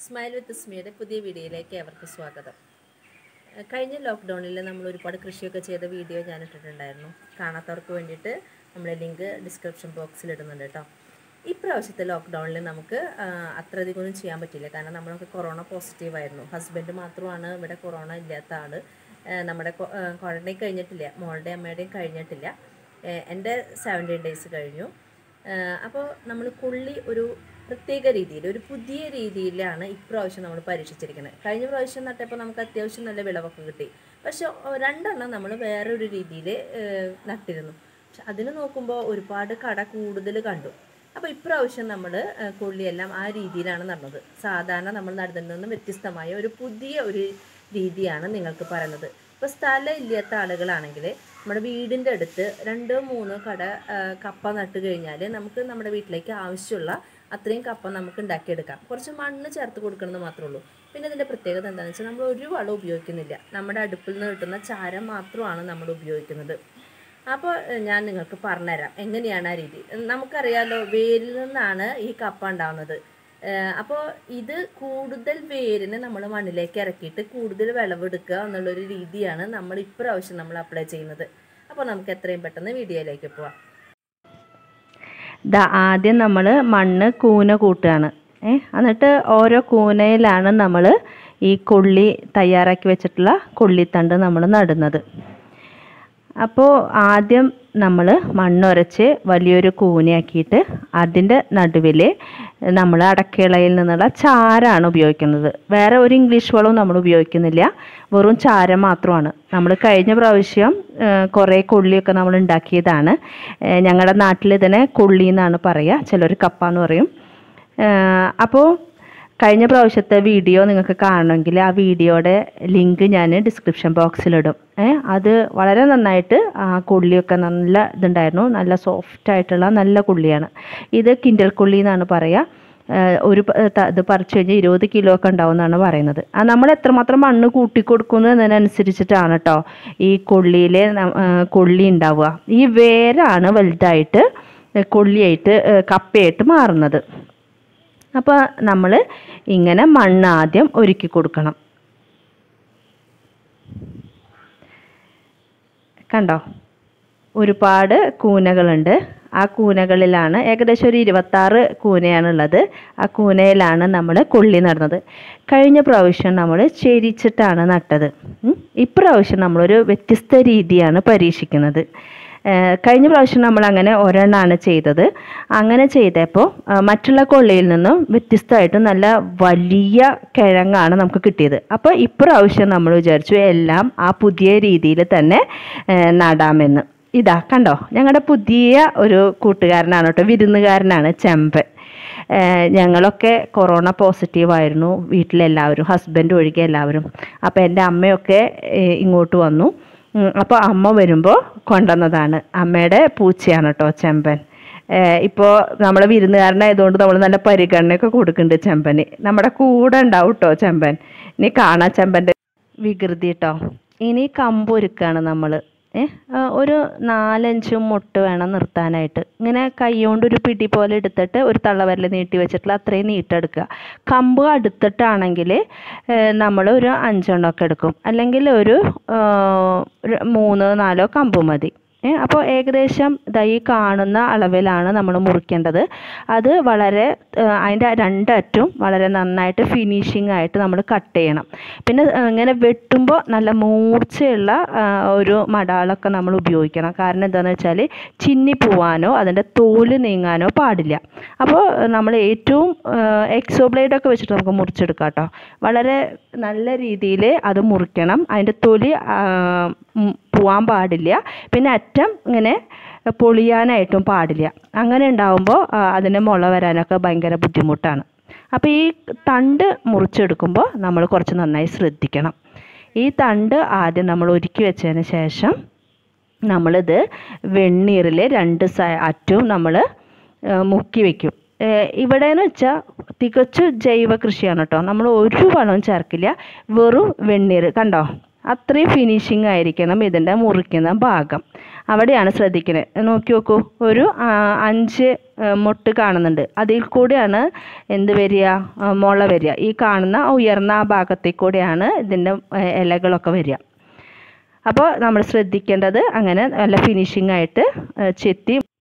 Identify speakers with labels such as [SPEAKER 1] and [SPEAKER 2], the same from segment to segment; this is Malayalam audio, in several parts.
[SPEAKER 1] സ്മൈൽ വിത്ത് സ്മിയുടെ പുതിയ വീഡിയോയിലേക്ക് ഏവർക്ക് സ്വാഗതം ഏഹ് കഴിഞ്ഞ ലോക്ക്ഡൗണിൽ നമ്മൾ ഒരുപാട് കൃഷിയൊക്കെ ചെയ്ത വീഡിയോ ഞാൻ ഇട്ടിട്ടുണ്ടായിരുന്നു കാണാത്തവർക്ക് വേണ്ടിയിട്ട് നമ്മൾ ലിങ്ക് ഡിസ്ക്രിപ്ഷൻ ബോക്സിൽ ഇടുന്നുണ്ട് കേട്ടോ ഇപ്രാവശ്യത്തെ ലോക്ക്ഡൗണിൽ നമുക്ക് ആഹ്, അത്രയധികം ഒന്നും ചെയ്യാൻ പറ്റില്ല കാരണം നമ്മളൊക്കെ കൊറോണ പോസിറ്റീവ് ആയിരുന്നു ഹസ്ബൻഡ് മാത്രമാണ് ഇവിടെ കൊറോണ ഇല്ലാത്ത ആൾ നമ്മുടെ ക്വാറന്റൈൻ കഴിഞ്ഞിട്ടില്ല മോളുടെ അമ്മയുടെയും കഴിഞ്ഞിട്ടില്ല ഏഹ് എൻ്റെ സെവൻറ്റീൻ ഡേയ്സ് കഴിഞ്ഞു അപ്പോൾ നമ്മൾ കൊള്ളി ഒരു പ്രത്യേക രീതിയിൽ ഒരു പുതിയ രീതിയിലാണ് ഇപ്രാവശ്യം നമ്മൾ പരീക്ഷിച്ചിരിക്കുന്നത് കഴിഞ്ഞ പ്രാവശ്യം നട്ടപ്പോൾ നമുക്ക് അത്യാവശ്യം നല്ല വിളവൊക്കെ കിട്ടി പക്ഷെ ഒ- രണ്ടെണ്ണം നമ്മൾ വേറൊരു രീതിയിൽ നട്ടിരുന്നു പക്ഷെ അതിന് നോക്കുമ്പോൾ ഒരുപാട് കട കൂടുതൽ കണ്ടു അപ്പോൾ ഇപ്രാവശ്യം നമ്മൾ കൊള്ളിയെല്ലാം ആ രീതിയിലാണ് നടന്നത് സാധാരണ നമ്മൾ നടന്നതിൽ നിന്നും വ്യത്യസ്തമായ ഒരു പുതിയ ഒരു രീതിയാണ് നിങ്ങൾക്ക് പറയുന്നത് ഇപ്പോൾ സ്ഥലം ഇല്ലാത്ത ആളുകളാണെങ്കിൽ നമ്മുടെ വീടിൻ്റെ അടുത്ത് രണ്ടോ മൂന്നോ കട ആ, കപ്പ നട്ട് കഴിഞ്ഞാൽ നമുക്ക് നമ്മുടെ വീട്ടിലേക്ക് ആവശ്യമുള്ള അത്രയും കപ്പ നമുക്ക് ഉണ്ടാക്കിയെടുക്കാം കുറച്ച് മണ്ണ് ചേർത്ത് കൊടുക്കണമെന്ന് മാത്രമേ ഉള്ളൂ പിന്നെ ഇതിൻ്റെ പ്രത്യേകത എന്താണെന്ന് വെച്ചാൽ നമ്മൾ ഒരു വളം ഉപയോഗിക്കുന്നില്ല നമ്മുടെ അടുപ്പിൽ നിന്ന് കിട്ടുന്ന ചാരം മാത്രമാണ് നമ്മൾ ഉപയോഗിക്കുന്നത് അപ്പോൾ ഏഹ്, ഞാൻ നിങ്ങൾക്ക് പറഞ്ഞുതരാം എങ്ങനെയാണ് ആ രീതി നമുക്കറിയാലോ വേരിൽ നിന്നാണ് ഈ കപ്പ ഉണ്ടാവുന്നത് അപ്പോൾ ഇത് കൂടുതൽ വേരിന് നമ്മൾ മണ്ണിലേക്ക് ഇറക്കിയിട്ട് കൂടുതൽ വിളവെടുക്കുക എന്നുള്ളൊരു രീതിയാണ് നമ്മൾ ഇപ്രാവശ്യം നമ്മൾ അപ്ലൈ ചെയ്യുന്നത് അപ്പോൾ നമുക്ക് എത്രയും പെട്ടെന്ന് വീഡിയോയിലേക്ക് പോവാം
[SPEAKER 2] ദാ ആദ്യം നമ്മൾ മണ്ണ് കൂന കൂട്ടുകയാണ് ഏ എന്നിട്ട് ഓരോ കൂനയിലാണ് നമ്മൾ ഈ കൊള്ളി തയ്യാറാക്കി വെച്ചിട്ടുള്ള കൊള്ളിത്തണ്ട് നമ്മൾ നടുന്നത് അപ്പോൾ ആദ്യം നമ്മൾ മണ്ണുരച്ച് വലിയൊരു കൂനയാക്കിയിട്ട് അതിൻ്റെ നടുവിൽ നമ്മൾ അടക്കളയിൽ നിന്നുള്ള ചാരാണ് ഉപയോഗിക്കുന്നത് വേറെ ഒരു ഇംഗ്ലീഷ് വളവും നമ്മൾ ഉപയോഗിക്കുന്നില്ല വെറും ചാരം മാത്രമാണ് നമ്മൾ കഴിഞ്ഞ പ്രാവശ്യം ആ, കുറേ കൊള്ളിയൊക്കെ നമ്മൾ ഉണ്ടാക്കിയതാണ് ആ, ഞങ്ങളുടെ നാട്ടിൽ ഇതിനെ കൊള്ളി എന്നാണ് പറയുക ചിലർ കപ്പ എന്ന് പറയും അപ്പോൾ കഴിഞ്ഞ പ്രാവശ്യത്തെ വീഡിയോ നിങ്ങൾക്ക് കാണണമെങ്കിൽ ആ വീഡിയോയുടെ ലിങ്ക് ഞാൻ ഡിസ്ക്രിപ്ഷൻ ബോക്സിലിടും ഏ അത് വളരെ നന്നായിട്ട് ആ കൊള്ളിയൊക്കെ നല്ല ഇതുണ്ടായിരുന്നു നല്ല സോഫ്റ്റ് ആയിട്ടുള്ള നല്ല കൊള്ളിയാണ് ഇത് കിൻഡൽ കൊള്ളി എന്നാണ് പറയുക ഏഹ് ഒരു പ- ത- ഇത് പറിച്ചു കഴിഞ്ഞാൽ ഇരുപത് കിലോ ഒക്കെ ഉണ്ടാവും എന്നാണ് പറയുന്നത് ആ നമ്മൾ എത്രമാത്രം മണ്ണ് കൂട്ടി കൊടുക്കുന്നു എന്നതിനനുസരിച്ചിട്ടാണ് കേട്ടോ ഈ കൊള്ളിയിലെ ന- ഏഹ് കൊള്ളി ഉണ്ടാവുക ഈ വേരാണ് വലുതായിട്ട് കൊള്ളിയായിട്ട് ഏഹ് കപ്പയായിട്ട് മാറുന്നത് അപ്പോൾ നമ്മൾ ഇങ്ങനെ മണ്ണ് ആദ്യം ഒരുക്കി കൊടുക്കണം കണ്ടോ ഒരുപാട് കൂനകളുണ്ട് ആ കൂനകളിലാണ് ഏകദേശം ഒരു ഇരുപത്താറ് കൂനയാണുള്ളത് ആ കൂനയിലാണ് നമ്മൾ കൊള്ളി നടുന്നത് കഴിഞ്ഞ പ്രാവശ്യം നമ്മൾ ചെരിച്ചിട്ടാണ് നട്ടത് ഉം. ഇപ്രാവശ്യം നമ്മളൊരു വ്യത്യസ്ത രീതിയാണ് പരീക്ഷിക്കുന്നത് ഏഹ് കഴിഞ്ഞ പ്രാവശ്യം നമ്മൾ അങ്ങനെ ഒരെണ്ണമാണ് ചെയ്തത് അങ്ങനെ ചെയ്തപ്പോൾ ആ, മറ്റുള്ള കൊള്ളിയിൽ നിന്നും വ്യത്യസ്തമായിട്ട് നല്ല വലിയ കിഴങ്ങാണ് നമുക്ക് കിട്ടിയത് അപ്പോൾ ഇപ്രാവശ്യം നമ്മൾ വിചാരിച്ചു എല്ലാം ആ പുതിയ രീതിയിൽ തന്നെ ഏഹ് നടാമെന്ന് ഇതാ കണ്ടോ ഞങ്ങളുടെ പുതിയ ഒരു കൂട്ടുകാരനാണ് കേട്ടോ വിരുന്നുകാരനാണ് ചെമ്പൻ ഏഹ് ഞങ്ങളൊക്കെ കൊറോണ പോസിറ്റീവ് ആയിരുന്നു വീട്ടിലെല്ലാവരും ഹസ്ബൻഡ് ഒഴികെ എല്ലാവരും അപ്പോൾ എൻ്റെ അമ്മയൊക്കെ ഏഹ് ഇങ്ങോട്ട് വന്നു അപ്പോൾ അമ്മ വരുമ്പോൾ കൊണ്ടുവന്നതാണ് അമ്മയുടെ പൂച്ചയാണ് കേട്ടോ ചെമ്പൻ ഇപ്പോൾ നമ്മൾ വിരുന്നുകാരനായതുകൊണ്ട് നമ്മൾ നല്ല പരിഗണനയൊക്കെ കൊടുക്കുന്നുണ്ട് ചെമ്പന് നമ്മുടെ കൂടെ ഉണ്ടാവും കേട്ടോ ചെമ്പൻ ഇനി കാണാം ചെമ്പൻ്റെ വികൃതി കേട്ടോ ഇനി കമ്പൊരുക്കാണ് നമ്മൾ ഒരു നാലഞ്ച് മുട്ട് വേണം നിർത്താനായിട്ട് ഇങ്ങനെ കൈകൊണ്ട് ഒരു പിടി പോലെ എടുത്തിട്ട് ഒരു തള്ളവരൽ നീട്ടി വെച്ചിട്ടുള്ള അത്രയും നീട്ടെടുക്കുക കമ്പ് അടുത്തിട്ടാണെങ്കിൽ നമ്മൾ ഒരു അഞ്ചെണ്ണമൊക്കെ എടുക്കും അല്ലെങ്കിൽ ഒരു ആ, ഒരു മൂന്ന് നാലോ കമ്പ് മതി ഏ, അപ്പോൾ ഏകദേശം ദാ ഈ കാണുന്ന അളവിലാണ് നമ്മൾ മുറിക്കേണ്ടത് അത് വളരെ അതിൻ്റെ രണ്ടറ്റും വളരെ നന്നായിട്ട് ഫിനിഷിംഗ് ആയിട്ട് നമ്മൾ കട്ട് ചെയ്യണം പിന്നെ ആ, ഇങ്ങനെ വെട്ടുമ്പോൾ നല്ല മൂർച്ചയുള്ള ആ, ഒരു മടാളൊക്കെ നമ്മൾ ഉപയോഗിക്കണം കാരണം എന്താണെന്ന് വെച്ചാൽ ചിന്നി പോവാനോ അതിൻ്റെ തോല് നീങ്ങാനോ പാടില്ല അപ്പോൾ നമ്മൾ ഏറ്റവും എക്സോ ബ്ലേഡൊക്കെ വെച്ചിട്ട് നമുക്ക് മുറിച്ചെടുക്കാം കേട്ടോ വളരെ നല്ല രീതിയിൽ അത് മുറിക്കണം അതിൻ്റെ തൊലി ആ, ഉം, പോവാൻ പാടില്ല പിന്നെ അറ്റം ഇങ്ങനെ പൊളിയാനായിട്ടും പാടില്ല അങ്ങനെ ഉണ്ടാവുമ്പോൾ അതിന് മുള വരാനൊക്കെ ഭയങ്കര ബുദ്ധിമുട്ടാണ് അപ്പോൾ ഈ തണ്ട് മുറിച്ചെടുക്കുമ്പോൾ നമ്മൾ കുറച്ച് നന്നായി ശ്രദ്ധിക്കണം ഈ തണ്ട് ആദ്യം നമ്മൾ ഒരുക്കി വെച്ചതിന് ശേഷം നമ്മളിത് വെണ്ണീറിൽ രണ്ട് സൈ അറ്റവും നമ്മൾ മുക്കി വെക്കും ഇവിടെ എന്ന് വെച്ചാൽ തികച്ചും ജൈവ കൃഷിയാണ് കേട്ടോ നമ്മൾ ഒരു വളവും ചേർക്കില്ല വെറും വെണ്ണീർ കണ്ടോ അത്രയും ഫിനിഷിംഗ് ആയിരിക്കണം ഇതിൻ്റെ മുറിക്കുന്ന ഭാഗം അവിടെയാണ് ശ്രദ്ധിക്കുന്നത് നോക്കി നോക്കൂ ഒരു ആ, അഞ്ച് ആ, മൊട്ട് കാണുന്നുണ്ട് അതിൽ കൂടെയാണ് എന്ത് വരിക ആ, മുള വരിക ഈ കാണുന്ന ഉയർന്ന ആ ഭാഗത്തിൽ കൂടെയാണ് ഇതിൻ്റെ ആ, ഇലകളൊക്കെ വരിക അപ്പോൾ നമ്മൾ ശ്രദ്ധിക്കേണ്ടത് അങ്ങനെ നല്ല ഫിനിഷിംഗ് ആയിട്ട് ആ, ചെത്തി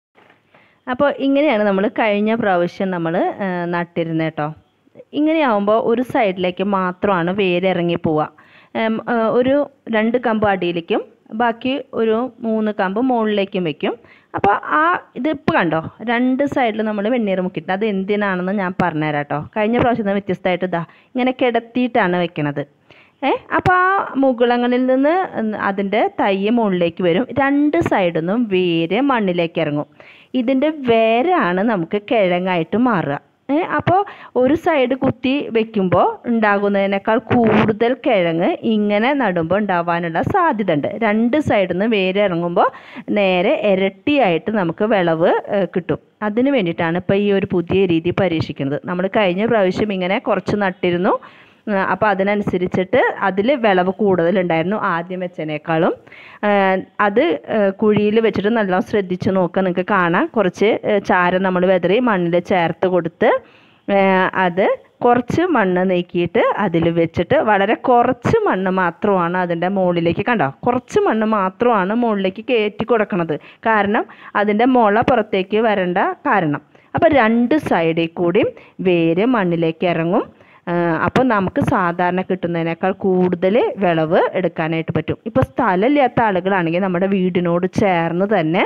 [SPEAKER 2] അപ്പോൾ ഇങ്ങനെയാണ് നമ്മൾ കഴിഞ്ഞ പ്രാവശ്യം നമ്മൾ നട്ടിരുന്നത് കേട്ടോ ഇങ്ങനെയാവുമ്പോൾ ഒരു സൈഡിലേക്ക് മാത്രമാണ് വേര് ഇറങ്ങി പോവുക ഉം, ആ, ഒരു രണ്ട് കമ്പ് അടിയിലേക്കും ബാക്കി ഒരു മൂന്ന് കമ്പ് മുകളിലേക്കും വെക്കും അപ്പോൾ ആ ഇതിപ്പോൾ കണ്ടോ രണ്ട് സൈഡിൽ നമ്മൾ വെണ്ണീർ മുക്കിയിട്ടുണ്ട് അത് എന്തിനാണെന്ന് ഞാൻ പറഞ്ഞുതരാം കേട്ടോ കഴിഞ്ഞ പ്രാവശ്യം നിന്ന് വ്യത്യസ്തമായിട്ട് ഇതാ ഇങ്ങനെ കിടത്തിയിട്ടാണ് വെക്കണത് ഏ അപ്പോൾ ആ മുകുളങ്ങളിൽ നിന്ന് അതിൻ്റെ തയ്യ മുകളിലേക്ക് വരും രണ്ട് സൈഡിൽ നിന്നും വേര് മണ്ണിലേക്ക് ഇറങ്ങും ഇതിൻ്റെ വേരാണ് നമുക്ക് കിഴങ്ങായിട്ട് മാറുക ഏ അപ്പോൾ ഒരു സൈഡ് കുത്തി വെക്കുമ്പോൾ ഉണ്ടാകുന്നതിനേക്കാൾ കൂടുതൽ കിഴങ്ങ് ഇങ്ങനെ നടുമ്പോൾ ഉണ്ടാവാനുള്ള സാധ്യത ഉണ്ട് രണ്ട് സൈഡിൽ നിന്ന് വേര് ഇറങ്ങുമ്പോൾ നേരെ ഇരട്ടിയായിട്ട് നമുക്ക് വിളവ് ഏ, കിട്ടും അതിന് വേണ്ടിയിട്ടാണ് ഇപ്പോൾ ഈ ഒരു പുതിയ രീതി പരീക്ഷിക്കുന്നത് നമ്മൾ കഴിഞ്ഞ പ്രാവശ്യം ഇങ്ങനെ കുറച്ച് നട്ടിരുന്നു അപ്പോൾ അതിനനുസരിച്ചിട്ട് അതിൽ വിളവ് കൂടുതലുണ്ടായിരുന്നു ആദ്യം വെച്ചതിനേക്കാളും ആ, അത് കുഴിയിൽ വെച്ചിട്ട് നല്ലോണം ശ്രദ്ധിച്ച് നോക്കുക നിങ്ങൾക്ക് കാണാം കുറച്ച് ആ, ചാരം നമ്മൾ വെതറി മണ്ണിൽ ചേർത്ത് കൊടുത്ത് ആ, അത് കുറച്ച് മണ്ണ് നീക്കിയിട്ട് അതിൽ വെച്ചിട്ട് വളരെ കുറച്ച് മണ്ണ് മാത്രമാണ് അതിൻ്റെ മുകളിലേക്ക് കണ്ടോ കുറച്ച് മണ്ണ് മാത്രമാണ് മുകളിലേക്ക് കയറ്റി കൊടുക്കണത് കാരണം അതിൻ്റെ മുള പുറത്തേക്ക് വരേണ്ട കാരണം അപ്പോൾ രണ്ട് സൈഡിൽ കൂടിയും വേര് മണ്ണിലേക്ക് ഇറങ്ങും അപ്പോൾ നമുക്ക് സാധാരണ കിട്ടുന്നതിനേക്കാൾ കൂടുതൽ വിളവ് എടുക്കാനായിട്ട് പറ്റും ഇപ്പോൾ സ്ഥലമില്ലാത്ത ആളുകളാണെങ്കിൽ നമ്മുടെ വീടിനോട് ചേർന്ന് തന്നെ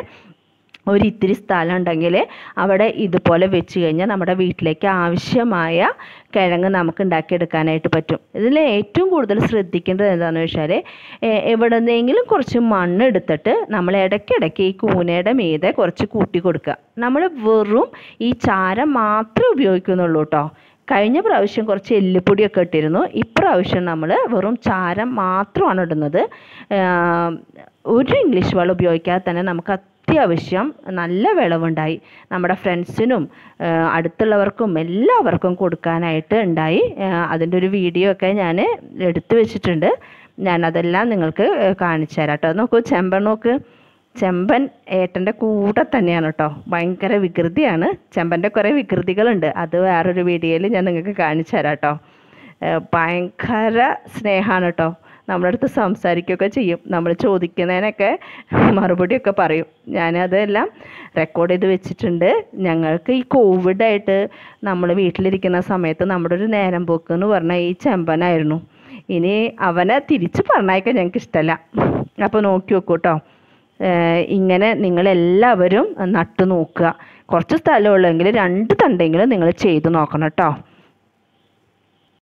[SPEAKER 2] ഒരു ഇത്തിരി സ്ഥലം ഉണ്ടെങ്കിൽ അവിടെ ഇതുപോലെ വെച്ച് കഴിഞ്ഞാൽ നമ്മുടെ വീട്ടിലേക്ക് ആവശ്യമായ കിഴങ്ങ് നമുക്ക് ഉണ്ടാക്കിയെടുക്കാനായിട്ട് പറ്റും ഇതിൽ ഏറ്റവും കൂടുതൽ ശ്രദ്ധിക്കേണ്ടത് എന്താണെന്ന് വെച്ചാൽ എവിടെന്നെങ്കിലും കുറച്ച് മണ്ണ് എടുത്തിട്ട് നമ്മൾ ഇടയ്ക്കിടയ്ക്ക് ഈ കൂനയുടെ മീതെ കുറച്ച് കൂട്ടി കൊടുക്കുക നമ്മൾ വെറും ഈ ചാരം മാത്രമേ ഉപയോഗിക്കുന്നുള്ളൂ കേട്ടോ കഴിഞ്ഞ പ്രാവശ്യം കുറച്ച് എല്ലുപൊടിയൊക്കെ ഇട്ടിരുന്നു ഇപ്രാവശ്യം നമ്മൾ വെറും ചാരം മാത്രമാണ് ഇടുന്നത് ആഹ് ഒരു ഇംഗ്ലീഷ് വളം ഉപയോഗിക്കാതെ തന്നെ നമുക്ക് അത്യാവശ്യം നല്ല വിളവുണ്ടായി നമ്മുടെ ഫ്രണ്ട്സിനും അടുത്തുള്ളവർക്കും എല്ലാവർക്കും കൊടുക്കാനായിട്ട് ഉണ്ടായി ആഹ് അതിൻ്റെ ഒരു വീഡിയോ ഒക്കെ ഞാൻ എടുത്തു വെച്ചിട്ടുണ്ട് ഞാനതെല്ലാം നിങ്ങൾക്ക് കാണിച്ചു തരാം കേട്ടോ നോക്കൂ ചെമ്പൻ നോക്ക് ചെമ്പൻ ഏട്ടൻ്റെ കൂടെ തന്നെയാണ് കേട്ടോ ഭയങ്കര വികൃതിയാണ് ചെമ്പൻ്റെ കുറേ വികൃതികളുണ്ട് അത് വേറൊരു വീഡിയോയിൽ ഞാൻ നിങ്ങൾക്ക് കാണിച്ചു തരാം കേട്ടോ ഏഹ് ഭയങ്കര സ്നേഹമാണ് കേട്ടോ നമ്മുടെ അടുത്ത് സംസാരിക്കുകയൊക്കെ ചെയ്യും നമ്മൾ ചോദിക്കുന്നതിനൊക്കെ മറുപടിയൊക്കെ പറയും ഞാനതെല്ലാം റെക്കോർഡ് ചെയ്ത് വെച്ചിട്ടുണ്ട് ഞങ്ങൾക്ക് ഈ കോവിഡായിട്ട് നമ്മൾ വീട്ടിലിരിക്കുന്ന സമയത്ത് നമ്മുടെ ഒരു നേരം പോക്ക് എന്ന് പറഞ്ഞാൽ ഈ ചെമ്പനായിരുന്നു ഇനി അവനെ തിരിച്ച് പറഞ്ഞയക്കാൻ ഞങ്ങൾക്ക് ഇഷ്ടമല്ല അപ്പോൾ നോക്കി നോക്കൂ കേട്ടോ ഏഹ് ഇങ്ങനെ നിങ്ങളെല്ലാവരും നട്ടു നോക്കുക കുറച്ച് സ്ഥലമുള്ളെങ്കിൽ രണ്ട് തണ്ടെങ്കിലും നിങ്ങൾ ചെയ്ത് നോക്കണം കേട്ടോ